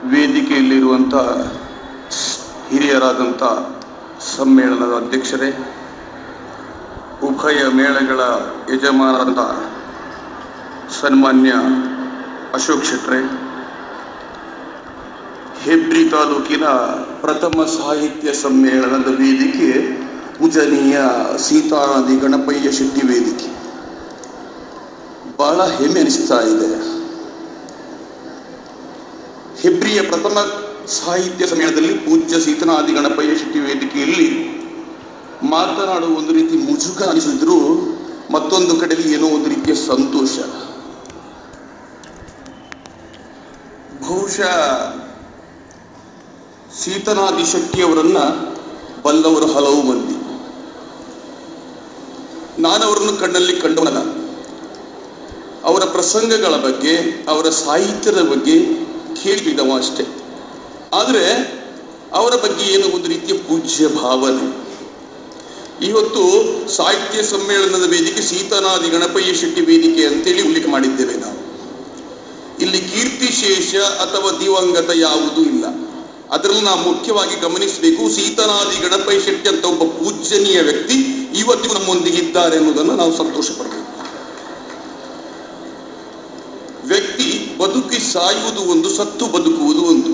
ವೇದಿಕೆಯಲ್ಲಿರುವಂಥ ಹಿರಿಯರಾದಂಥ ಸಮ್ಮೇಳನದ ಅಧ್ಯಕ್ಷರೇ ಉಭಯ ಮೇಳಗಳ ಯಜಮಾನರಾದ ಸನ್ಮಾನ್ಯ ಅಶೋಕ್ ಶೆಟ್ರೆ ಹೆಬ್ರಿ ತಾಲೂಕಿನ ಪ್ರಥಮ ಸಾಹಿತ್ಯ ಸಮ್ಮೇಳನದ ವೇದಿಕೆ ಪೂಜನೀಯ ಸೀತಾನದಿ ಗಣಪಯ್ಯ ಶೆಟ್ಟಿ ವೇದಿಕೆ ಬಹಳ ಹೆಮ್ಮೆ ಅನಿಸ್ತಾ ಇದೆ ಹೆಬ್ರಿಯ ಪ್ರಥಮ ಸಾಹಿತ್ಯ ಸಮ್ಮೇಳನದಲ್ಲಿ ಪೂಜ್ಯ ಸೀತನಾದಿ ಗಣಪಯ್ಯ ಶೆಟ್ಟಿ ವೇದಿಕೆಯಲ್ಲಿ ಮಾತನಾಡುವ ಒಂದು ರೀತಿ ಮುಜುಗ ಅನಿಸಿದ್ರು ಮತ್ತೊಂದು ಕಡೆಯಲ್ಲಿ ಏನೋ ಒಂದು ರೀತಿಯ ಸಂತೋಷ ಬಹುಶಃ ಸೀತನಾದಿ ಶೆಟ್ಟಿಯವರನ್ನ ಬಲ್ಲವರು ಹಲವು ಮಂದಿ ನಾನು ಅವರನ್ನು ಕಣ್ಣಲ್ಲಿ ಕಂಡವನಲ್ಲ ಅವರ ಪ್ರಸಂಗಗಳ ಬಗ್ಗೆ ಅವರ ಸಾಹಿತ್ಯದ ಬಗ್ಗೆ ಕೇಳಿದವ ಅಷ್ಟೇ ಆದರೆ ಅವರ ಬಗ್ಗೆ ಏನು ಒಂದು ರೀತಿಯ ಪೂಜ್ಯ ಭಾವನೆ ಇವತ್ತು ಸಾಹಿತ್ಯ ಸಮ್ಮೇಳನದ ವೇದಿಕೆ ಸೀತನಾದಿ ಗಣಪಯ್ಯ ಶೆಟ್ಟಿ ವೇದಿಕೆ ಅಂತೇಳಿ ಉಲ್ಲೇಖ ಮಾಡಿದ್ದೇವೆ ನಾವು ಇಲ್ಲಿ ಕೀರ್ತಿಶೇಷ ಅಥವಾ ದಿವಂಗತ ಯಾವುದೂ ಇಲ್ಲ ಅದರಲ್ಲಿ ನಾವು ಮುಖ್ಯವಾಗಿ ಗಮನಿಸಬೇಕು ಸೀತನಾದಿ ಗಣಪಯ್ಯ ಶೆಟ್ಟಿ ಅಂತ ಒಬ್ಬ ಪೂಜನೀಯ ವ್ಯಕ್ತಿ ಇವತ್ತಿಗೂ ನಮ್ಮೊಂದಿಗೆ ಇದ್ದಾರೆ ಎನ್ನುವುದನ್ನು ನಾವು ಸಂತೋಷ ಪಡಬೇಕು ವ್ಯಕ್ತಿ ಬದುಕಿ ಸಾಯುವುದು ಒಂದು ಸತ್ತು ಬದುಕುವುದು ಒಂದು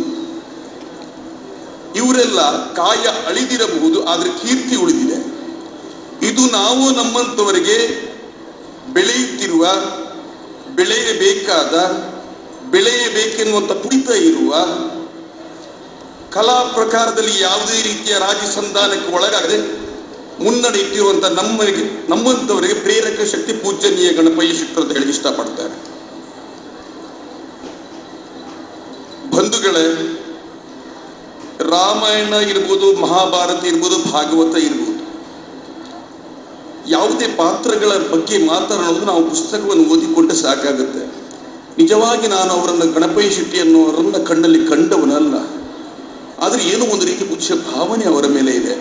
ಇವರೆಲ್ಲ ಕಾಯ ಅಳಿದಿರಬಹುದು ಆದ್ರೆ ಕೀರ್ತಿ ಉಳಿದಿದೆ ಇದು ನಾವು ನಮ್ಮಂತವರಿಗೆ ಬೆಳೆಯುತ್ತಿರುವ ಬೆಳೆಯಬೇಕಾದ ಬೆಳೆಯಬೇಕೆನ್ನುವಂತ ತುಡಿತ ಇರುವ ಕಲಾ ಪ್ರಕಾರದಲ್ಲಿ ಯಾವುದೇ ರೀತಿಯ ರಾಜಸಂಧಾನಕ್ಕೆ ಒಳಗಾಗದೆ ಮುನ್ನಡೆಯುತ್ತಿರುವಂತ ನಮ್ಮರಿಗೆ ನಮ್ಮಂತವರಿಗೆ ಪ್ರೇರಕ ಶಕ್ತಿ ಪೂಜನೀಯ ಗಣಪಯ್ಯ ಶೆಟ್ಟರು ಅಂತ ಹೇಳಿ ಇಷ್ಟಪಡ್ತಾರೆ ಬಂಧುಗಳೇ ರಾಮಾಯಣ ಇರ್ಬೋದು ಮಹಾಭಾರತ ಇರ್ಬೋದು ಭಾಗವತ ಇರ್ಬೋದು ಯಾವುದೇ ಪಾತ್ರಗಳ ಬಗ್ಗೆ ಮಾತನಾಡೋದು ನಾವು ಪುಸ್ತಕವನ್ನು ಓದಿಕೊಂಡ್ರೆ ಸಾಕಾಗುತ್ತೆ ನಿಜವಾಗಿ ನಾನು ಅವರನ್ನ ಗಣಪಯ್ಯ ಶೆಟ್ಟಿ ಅನ್ನೋರನ್ನ ಕಣ್ಣಲ್ಲಿ ಕಂಡವನಲ್ಲ ಆದ್ರೆ ಏನೋ ಒಂದು ರೀತಿ ಪುಚ್ಛ ಭಾವನೆ ಅವರ ಮೇಲೆ ಇದೆ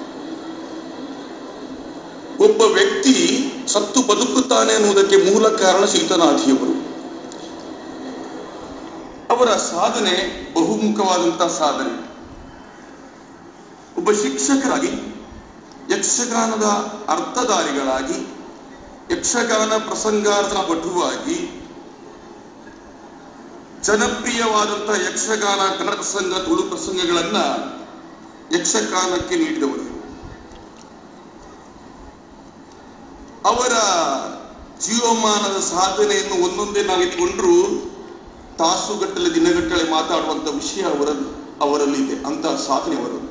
ಒಬ್ಬ ವ್ಯಕ್ತಿ ಸತ್ತು ಬದುಕುತ್ತಾನೆ ಅನ್ನುವುದಕ್ಕೆ ಮೂಲ ಕಾರಣ ಸೀತನಾಥಿಯವರು ಅವರ ಸಾಧನೆ ಬಹುಮುಖವಾದಂತಹ ಸಾಧನೆ ಒಬ್ಬ ಶಿಕ್ಷಕರಾಗಿ ಯಕ್ಷಗಾನದ ಅರ್ಥಧಾರಿಗಳಾಗಿ ಯಕ್ಷಗಾನ ಪ್ರಸಂಗಾರ್ಥ ವಟುವಾಗಿ ಜನಪ್ರಿಯವಾದಂತಹ ಯಕ್ಷಗಾನ ಕನ್ನಡ ಪ್ರಸಂಗ ತುಳು ಪ್ರಸಂಗಗಳನ್ನ ಯಕ್ಷಗಾನಕ್ಕೆ ನೀಡಿದವರು ಅವರ ಜೀವಮಾನದ ಸಾಧನೆಯನ್ನು ಒಂದೊಂದೇ ನಾವು ಇಟ್ಕೊಂಡ್ರು ತಾಸುಗಟ್ಟಲೆ ದಿನಗಟ್ಟಲೆ ಮಾತಾಡುವಂತ ವಿಷಯ ಅವರ ಅವರಲ್ಲಿದೆ ಅಂತ ಸಾಧನೆ ಅವರದ್ದು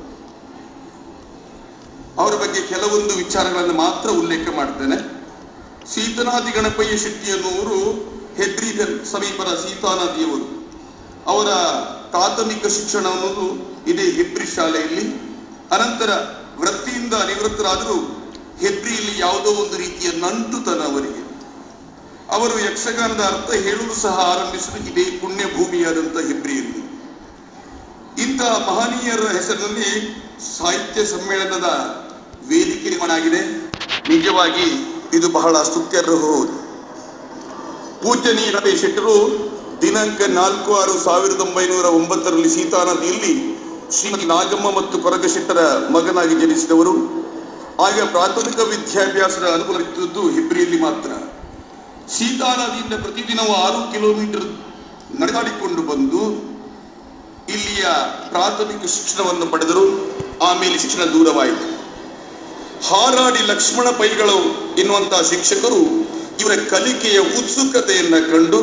ಅವರ ಬಗ್ಗೆ ಕೆಲವೊಂದು ವಿಚಾರಗಳನ್ನು ಮಾತ್ರ ಉಲ್ಲೇಖ ಮಾಡ್ತೇನೆ ಸೀತನಾದಿ ಗಣಪಯ್ಯ ಶೆಟ್ಟಿ ಅನ್ನುವರು ಹೆದ್ರಿ ಸಮೀಪದ ಸೀತಾ ನದಿಯವರು ಅವರ ಪ್ರಾಥಮಿಕ ಶಿಕ್ಷಣ ಅನ್ನೋದು ಇದೇ ಹೆಬ್ರಿ ಶಾಲೆಯಲ್ಲಿ ಅನಂತರ ವೃತ್ತಿಯಿಂದ ನಿವೃತ್ತರಾದರೂ ಹೆಬ್ರಿಯಲ್ಲಿ ಯಾವುದೋ ಒಂದು ರೀತಿಯ ನಂಟುತನ ಅವರಿಗೆ ಅವರು ಯಕ್ಷಗಾನದ ಅರ್ಥ ಹೇಳಲು ಸಹ ಆರಂಭಿಸಿದ ಇದೇ ಪುಣ್ಯ ಭೂಮಿಯಾದಂಥ ಹೆಬ್ರಿಯಲ್ಲಿ ಇಂತಹ ಮಹನೀಯರ ಹೆಸರಿನಲ್ಲಿ ಸಾಹಿತ್ಯ ಸಮ್ಮೇಳನದ ವೇದಿಕೆ ನಿರ್ಮಾಣ ಆಗಿದೆ ನಿಜವಾಗಿ ಇದು ಬಹಳ ಸ್ತುತ್ಯರ್ಹ ಹೌದು ಪೂಜನೀಯ ರಮೇಶ್ ಶೆಟ್ಟರು ದಿನಾಂಕ ನಾಲ್ಕು ಆರು ಸಾವಿರದ ಒಂಬೈನೂರ ಒಂಬತ್ತರಲ್ಲಿ ಸೀತಾ ನದಿಯಲ್ಲಿ ಶ್ರೀಮತಿ ನಾಗಮ್ಮ ಮತ್ತು ಕೊರಗ ಶೆಟ್ಟರ ಮಗನಾಗಿ ಜನಿಸಿದವರು ಆಗ ಪ್ರಾಥಮಿಕ ವಿದ್ಯಾಭ್ಯಾಸದ ಅನುಕೂಲವಿದ್ದದ್ದು ಹೆಬ್ರಿಯಲ್ಲಿ ಮಾತ್ರ ಸೀತಾ ನದಿಯಿಂದ ಪ್ರತಿದಿನವೂ ಆರು ಕಿಲೋಮೀಟರ್ ನಡೆದಾಡಿಕೊಂಡು ಬಂದು ಇಲ್ಲಿಯ ಪ್ರಾಥಮಿಕ ಶಿಕ್ಷಣವನ್ನು ಪಡೆದರು ಆಮೇಲೆ ಶಿಕ್ಷಣ ದೂರವಾಯಿತು ಹಾರಾಡಿ ಲಕ್ಷ್ಮಣ ಪೈಗಳು ಎನ್ನುವಂತಹ ಶಿಕ್ಷಕರು ಇವರ ಕಲಿಕೆಯ ಉತ್ಸುಕತೆಯನ್ನ ಕಂಡು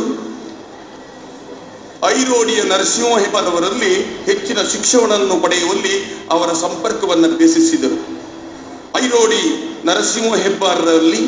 ಐರೋಡಿಯ ನರಸಿಂಹ ಹೆಬ್ಬಾರವರಲ್ಲಿ ಹೆಚ್ಚಿನ ಶಿಕ್ಷಣವನ್ನು ಪಡೆಯುವಲ್ಲಿ ಅವರ ಸಂಪರ್ಕವನ್ನು ಬೆಸೆಸಿದರು ಐರೋಡಿ ನರಸಿಂಹ ಹೆಬ್ಬಾರರಲ್ಲಿ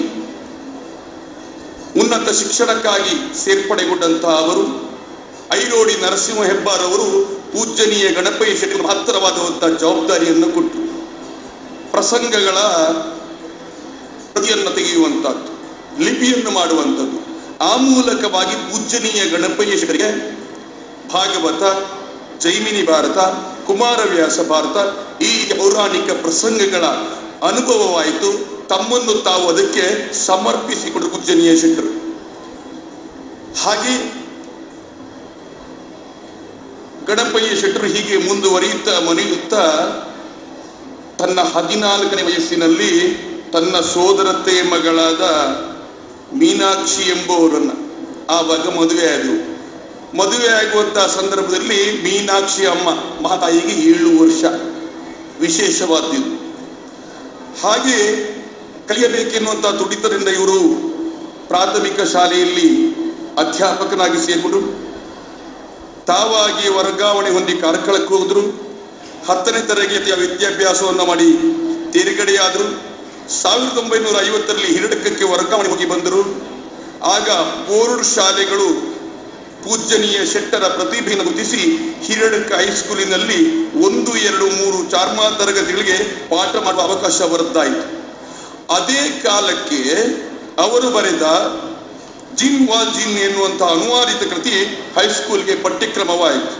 ಉನ್ನತ ಶಿಕ್ಷಣಕ್ಕಾಗಿ ಸೇರ್ಪಡೆಗೊಂಡಂತಹ ಅವರು ಐರೋಡಿ ನರಸಿಂಹ ಹೆಬ್ಬಾರವರು ಪೂಜನೀಯ ಗಣಪಯ್ಯ ಶೆಟ್ಟಿ ಮಹತ್ತರವಾದಂತಹ ಜವಾಬ್ದಾರಿಯನ್ನು ಕೊಟ್ಟರು ಪ್ರಸಂಗಗಳ ಪ್ರತಿಯನ್ನು ತೆಗೆಯುವಂತಹದ್ದು ಲಿಪಿಯನ್ನು ಮಾಡುವಂಥದ್ದು ಆ ಮೂಲಕವಾಗಿ ಪೂಜನೀಯ ಗಣಪಯ್ಯ ಶೆಟ್ಟರಿಗೆ ಭಾಗವತ ಜೈಮಿನಿ ಭಾರತ ಕುಮಾರವ್ಯಾಸ ಭಾರತ ಈ ಪೌರಾಣಿಕ ಪ್ರಸಂಗಗಳ ಅನುಭವವಾಯಿತು ತಮ್ಮನ್ನು ತಾವು ಅದಕ್ಕೆ ಸಮರ್ಪಿಸಿಕೊಂಡರು ಪೂಜನೀಯ ಶೆಟ್ಟರು ಹಾಗೆ ಗಣಪಯ್ಯ ಶೆಟ್ಟರು ಹೀಗೆ ಮುಂದುವರಿಯುತ್ತಾ ಮನೆಯುತ್ತಾ ತನ್ನ ಹದಿನಾಲ್ಕನೇ ವಯಸ್ಸಿನಲ್ಲಿ ತನ್ನ ಸೋದರತೆ ಮಗಳಾದ ಮೀನಾಕ್ಷಿ ಎಂಬುವರನ್ನ ಆವಾಗ ಮದುವೆ ಆದವು ಮದುವೆ ಆಗುವಂತಹ ಸಂದರ್ಭದಲ್ಲಿ ಮೀನಾಕ್ಷಿ ಅಮ್ಮ ಮಹಾತಾಯಿಗೆ ಏಳು ವರ್ಷ ವಿಶೇಷವಾದ್ದು ಹಾಗೆ ಕಲಿಯಬೇಕೆನ್ನುವಂತ ತುಡಿತದಿಂದ ಇವರು ಪ್ರಾಥಮಿಕ ಶಾಲೆಯಲ್ಲಿ ಅಧ್ಯಾಪಕನಾಗಿ ಸೇರಿಕೊಂಡ್ರು ತಾವಾಗಿ ವರ್ಗಾವಣೆ ಹೊಂದಿ ಕಾರ್ಕಳಕ್ಕೆ ಹೋದ್ರು ಹತ್ತನೇ ತರಗತಿಯ ವಿದ್ಯಾಭ್ಯಾಸವನ್ನು ಮಾಡಿ ತೇರ್ಗಡೆಯಾದರು ಸಾವಿರದ ಒಂಬೈನೂರ ಐವತ್ತರಲ್ಲಿ ಹಿರಡಕಕ್ಕೆ ವರ್ಗಾವಣೆ ಹೋಗಿ ಬಂದರು ಆಗ ಬೋರ್ಡ್ ಶಾಲೆಗಳು ಪೂಜ್ಯನೀಯ ಶೆಟ್ಟರ ಪ್ರತಿಭೆಯನ್ನು ಗುರುತಿಸಿ ಹಿರಡಕ ಹೈಸ್ಕೂಲಿನಲ್ಲಿ ಒಂದು ಎರಡು ಮೂರು ಚಾರ್ಮಾ ತರಗತಿಗಳಿಗೆ ಪಾಠ ಮಾಡುವ ಅವಕಾಶ ಬರುತ್ತಾಯಿತು ಅದೇ ಕಾಲಕ್ಕೆ ಅವರು ಬರೆದ ಜಿನ್ ವಾ ಜಿನ್ ಎನ್ನುವಂತಹ ಅನುವಾದಿತ ಕೃತಿ ಹೈಸ್ಕೂಲ್ಗೆ ಪಠ್ಯಕ್ರಮವಾಯಿತು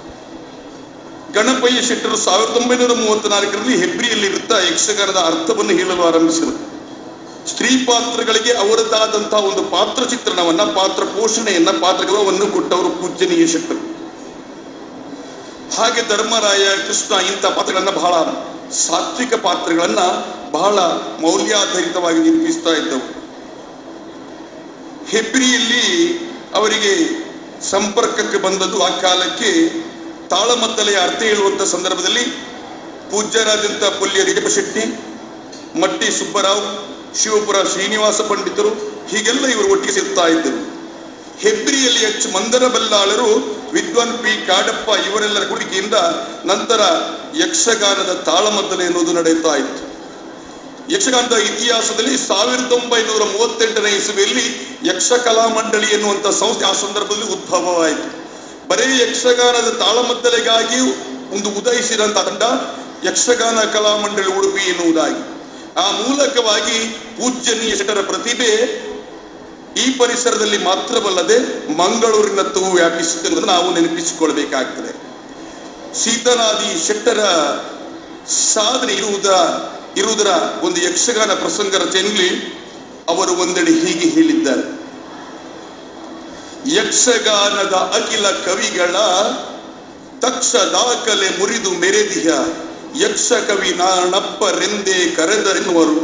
ಗಣಪಯ್ಯ ಶೆಟ್ಟರು ಸಾವಿರದ ಒಂಬೈನೂರ ಮೂವತ್ನಾಲ್ಕರಲ್ಲಿ ಹೆಬ್ರಿಯಲ್ಲಿರುತ್ತಾ ಯಕ್ಷಗಾನದ ಅರ್ಥವನ್ನು ಹೇಳಲು ಆರಂಭಿಸಿದರು ಸ್ತ್ರೀ ಪಾತ್ರಗಳಿಗೆ ಅವರದ್ದಾದಂತಹ ಒಂದು ಪಾತ್ರ ಚಿತ್ರಣವನ್ನ ಪಾತ್ರ ಪೋಷಣೆಯನ್ನ ಪಾತ್ರಗವನ್ನು ಕೊಟ್ಟವರು ಪೂಜ್ಯನೀಯ ಶೆಟ್ಟರು ಹಾಗೆ ಧರ್ಮರಾಯ ಕೃಷ್ಣ ಇಂಥ ಪಾತ್ರಗಳನ್ನ ಬಹಳ ಸಾತ್ವಿಕ ಪಾತ್ರಗಳನ್ನ ಬಹಳ ಮೌಲ್ಯಾಧಾರಿತವಾಗಿ ನಿರ್ಮಿಸ್ತಾ ಇದ್ದವು ಹೆಬ್ರಿಯಲ್ಲಿ ಅವರಿಗೆ ಸಂಪರ್ಕಕ್ಕೆ ಬಂದದ್ದು ಆ ಕಾಲಕ್ಕೆ ತಾಳಮದ್ದಲೆಯ ಅರ್ಥ ಹೇಳುವಂತ ಸಂದರ್ಭದಲ್ಲಿ ಪೂಜ್ಯರಾದಂಥ ಪುಲ್ಯ ನಿಜಪ ಶೆಟ್ಟಿ ಮಟ್ಟಿ ಸುಬ್ಬರಾವ್ ಶಿವಪುರ ಶ್ರೀನಿವಾಸ ಪಂಡಿತರು ಹೀಗೆಲ್ಲ ಇವರು ಒಟ್ಟಿಗೆ ಸಿಗ್ತಾ ಇದ್ದರು ಹೆಬ್ರಿಯಲ್ಲಿ ಎಚ್ ಮಂದರ ಬಲ್ಲಾಳರು ವಿದ್ವಾನ್ ಪಿ ಕಾಡಪ್ಪ ಇವರೆಲ್ಲರ ಕುಡಿಕೆಯಿಂದ ನಂತರ ಯಕ್ಷಗಾನದ ತಾಳಮದ್ದಲೆ ಎನ್ನುವುದು ನಡೆಯುತ್ತಾ ಇತ್ತು ಯಕ್ಷಗಾನದ ಇತಿಹಾಸದಲ್ಲಿ ಸಾವಿರದ ಒಂಬೈನೂರ ಮೂವತ್ತೆಂಟನೇ ಇಸುವೆಯಲ್ಲಿ ಯಕ್ಷಕಲಾ ಮಂಡಳಿ ಎನ್ನುವಂತ ಸಂಸ್ಥೆ ಆ ಸಂದರ್ಭದಲ್ಲಿ ಉದ್ಭವವಾಯಿತು ಬರೀ ಯಕ್ಷಗಾನದ ತಾಳಮದ್ದಲೆಗಾಗಿ ಒಂದು ಉದಯಿಸಿದಂತ ತಂಡ ಯಕ್ಷಗಾನ ಕಲಾ ಮಂಡಳಿ ಉಡುಪಿ ಎನ್ನುವುದಾಗಿ ಆ ಮೂಲಕವಾಗಿ ಪೂಜ್ಯನೀಯ ಶೆಟ್ಟರ ಪ್ರತಿಭೆ ಈ ಪರಿಸರದಲ್ಲಿ ಮಾತ್ರವಲ್ಲದೆ ಮಂಗಳೂರಿನತ್ತೂ ವ್ಯಾಪಿಸುತ್ತಿರುವುದನ್ನು ನಾವು ನೆನಪಿಸಿಕೊಳ್ಬೇಕಾಗ್ತದೆ ಸೀತನಾದಿ ಶೆಟ್ಟರ ಸಾಧನೆ ಇರುವುದ ಇರುವುದರ ಒಂದು ಯಕ್ಷಗಾನ ಪ್ರಸಂಗ ರಚನೆಯಲ್ಲಿ ಅವರು ಒಂದೆಡೆ ಹೀಗೆ ಹೇಳಿದ್ದಾರೆ ಯಕ್ಷಗಾನದ ಅಖಿಲ ಕವಿಗಳ ತಕ್ಷ ದಾಖಲೆ ಮುರಿದು ಮೆರೆದಿಯ ಯಕ್ಷ ಕವಿ ನಾಣಪ್ಪರೆಂದೇ ಕರೆದರೆನ್ನುವರು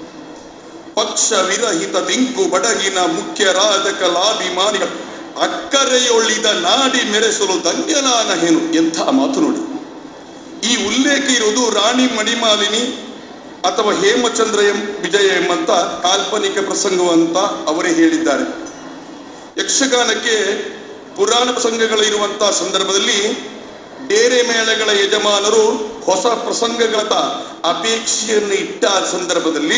ಪಕ್ಷ ವಿರಹಿತ ತೆಂಕು ಬಡಗಿನ ಮುಖ್ಯರಾದ ಕಲಾಭಿಮಾನಿಗಳ ಅಕ್ಕರೆಯೊಳ್ಳಿದ ನಾಡಿ ಮೆರೆಸಲು ಧನ್ಯನಾನಹೇನು ಎಂಥ ಮಾತು ನೋಡಿ ಈ ಉಲ್ಲೇಖ ಇರುವುದು ರಾಣಿ ಮಣಿಮಾಲಿನಿ ಅಥವಾ ಹೇಮಚಂದ್ರ ಎಂ ವಿಜಯ ಎಂಬಂತ ಕಾಲ್ಪನಿಕ ಪ್ರಸಂಗವಂತ ಅವರೇ ಹೇಳಿದ್ದಾರೆ ಯಕ್ಷಗಾನಕ್ಕೆ ಪುರಾಣ ಪ್ರಸಂಗಗಳು ಇರುವಂತಹ ಸಂದರ್ಭದಲ್ಲಿ ಬೇರೆ ಮೇಳಗಳ ಯಜಮಾನರು ಹೊಸ ಪ್ರಸಂಗಗಳ ಅಪೇಕ್ಷೆಯನ್ನು ಇಟ್ಟ ಸಂದರ್ಭದಲ್ಲಿ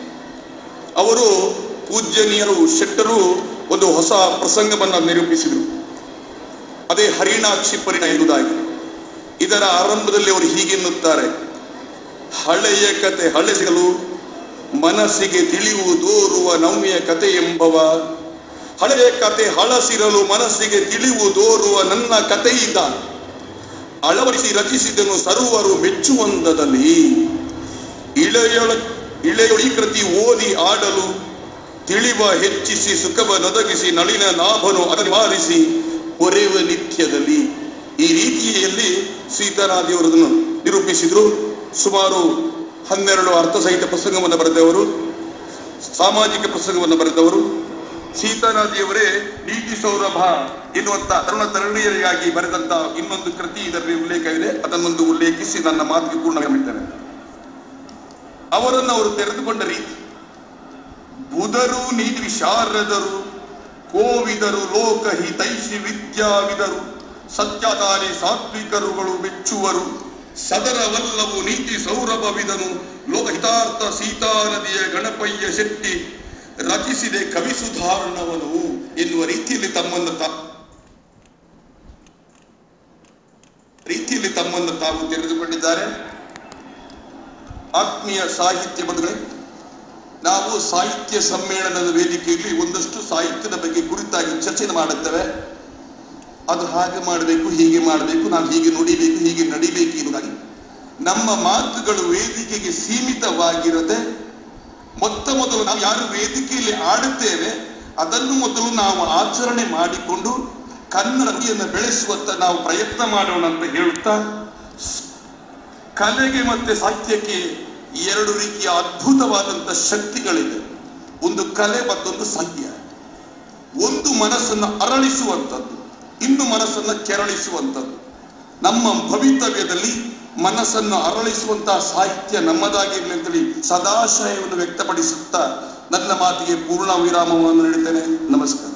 ಅವರು ಪೂಜ್ಯನೀಯರು ಶೆಟ್ಟರು ಒಂದು ಹೊಸ ಪ್ರಸಂಗವನ್ನು ನಿರೂಪಿಸಿದರು ಅದೇ ಹರಿಣಾಕ್ಷಿ ಪರಿಣ ಎನ್ನುವುದಾಗಿ ಇದರ ಆರಂಭದಲ್ಲಿ ಅವರು ಹೀಗೆನ್ನುತ್ತಾರೆ ಹಳೆಯ ಕತೆ ಹಳೆಸಲು ಮನಸ್ಸಿಗೆ ತಿಳಿವು ದೋರುವ ನವ್ಯ ಕತೆ ಎಂಬವ ಹಳೆಯ ಕತೆ ಹಳಸಿರಲು ಮನಸ್ಸಿಗೆ ತಿಳಿವು ದೋರುವ ನನ್ನ ಕಥೆಯಿಂದ ಅಳವಡಿಸಿ ರಚಿಸಿದನು ಸರ್ವರು ಮೆಚ್ಚುವಂದದಲ್ಲಿ ಇಳೆಯೊಳ ಇಳೆಯೊಳಿ ಕೃತಿ ಓದಿ ಆಡಲು ತಿಳಿವ ಹೆಚ್ಚಿಸಿ ಸುಖವ ನೊದಗಿಸಿ ನಳಿನ ನಾಭನು ಅನಿವಾರಿಸಿ ಪೊರೆವ ನಿತ್ಯದಲ್ಲಿ ಈ ರೀತಿಯಲ್ಲಿ ಸೀತಾರಾದಿಯವರನ್ನು ನಿರೂಪಿಸಿದ್ರು ಸುಮಾರು ಹನ್ನೆರಡು ಅರ್ಥಸಹಿತ ಪ್ರಸಂಗವನ್ನು ಬರೆದವರು ಸಾಮಾಜಿಕ ಪ್ರಸಂಗವನ್ನು ಬರೆದವರು ಸೀತಾರಾದಿಯವರೇ ನೀತಿ ಸೌರಭ ಎನ್ನುವಂತ ತರುಣ ತರುಣಿಯರಿಗಾಗಿ ಬರೆದಂತ ಇನ್ನೊಂದು ಕೃತಿ ಇದರಲ್ಲಿ ಉಲ್ಲೇಖವಿದೆ ಅದನ್ನೊಂದು ಉಲ್ಲೇಖಿಸಿ ನನ್ನ ಮಾತಿಗೆ ಪೂರ್ಣಗೊಳಿಸ್ತೇನೆ ಅವರನ್ನು ಅವರು ತೆರೆದುಕೊಂಡ ರೀತಿ ಬುಧರು ನೀತಿ ವಿಶಾರದರು ಕೋವಿದರು ಲೋಕ ಹಿತೈಷಿ ವಿದ್ಯಾವಿದರು ಸತ್ಯಧಾರಿ ಸಾತ್ವಿಕರುಗಳು ಮೆಚ್ಚುವರು ಸದರವಲ್ಲವು ನೀತಿ ಸೌರಭವಿದನು ಲೋಕಹಿತಾರ್ಥ ಸೀತಾ ನದಿಯ ಗಣಪಯ್ಯ ಶೆಟ್ಟಿ ರಚಿಸಿದೆ ಕವಿ ಸುಧಾರಣವನು ಎನ್ನುವ ರೀತಿಯಲ್ಲಿ ತಮ್ಮನ್ನು ತಾ ರೀತಿಯಲ್ಲಿ ತಮ್ಮನ್ನು ತಾವು ತೆರೆದುಕೊಂಡಿದ್ದಾರೆ ಆತ್ಮೀಯ ಸಾಹಿತ್ಯ ಬಂಧುಗಳೇ ನಾವು ಸಾಹಿತ್ಯ ಸಮ್ಮೇಳನದ ವೇದಿಕೆಯಲ್ಲಿ ಒಂದಷ್ಟು ಸಾಹಿತ್ಯದ ಬಗ್ಗೆ ಕುರಿತಾಗಿ ಚರ್ಚೆಯನ್ನು ಮಾಡುತ್ತೇವೆ ಅದು ಹಾಗೆ ಮಾಡಬೇಕು ಹೀಗೆ ಮಾಡಬೇಕು ನಾವು ಹೀಗೆ ನುಡಿಬೇಕು ಹೀಗೆ ನಡಿಬೇಕು ಎನ್ನುವುದಾಗಿ ನಮ್ಮ ಮಾತುಗಳು ವೇದಿಕೆಗೆ ಸೀಮಿತವಾಗಿರದೆ ಮೊತ್ತ ಮೊದಲು ನಾವು ಯಾರು ವೇದಿಕೆಯಲ್ಲಿ ಆಡುತ್ತೇವೆ ಅದನ್ನು ಮೊದಲು ನಾವು ಆಚರಣೆ ಮಾಡಿಕೊಂಡು ಕನ್ನಡಿಯನ್ನು ಬೆಳೆಸುವಂತ ನಾವು ಪ್ರಯತ್ನ ಮಾಡೋಣ ಅಂತ ಹೇಳುತ್ತಾ ಕಲೆಗೆ ಮತ್ತೆ ಸಾಹಿತ್ಯಕ್ಕೆ ಎರಡು ರೀತಿಯ ಅದ್ಭುತವಾದಂತ ಶಕ್ತಿಗಳಿದೆ ಒಂದು ಕಲೆ ಮತ್ತೊಂದು ಸಾಹಿತ್ಯ ಒಂದು ಮನಸ್ಸನ್ನು ಅರಳಿಸುವಂಥದ್ದು ಇನ್ನು ಮನಸ್ಸನ್ನು ಕೆರಳಿಸುವಂಥದ್ದು ನಮ್ಮ ಭವಿತವ್ಯದಲ್ಲಿ ಮನಸ್ಸನ್ನು ಅರಳಿಸುವಂತಹ ಸಾಹಿತ್ಯ ನಮ್ಮದಾಗಿರ್ಲಿ ಅಂತೇಳಿ ಸದಾಶಯವನ್ನು ವ್ಯಕ್ತಪಡಿಸುತ್ತಾ ನನ್ನ ಮಾತಿಗೆ ಪೂರ್ಣ ವಿರಾಮವನ್ನು ನೀಡುತ್ತೇನೆ ನಮಸ್ಕಾರ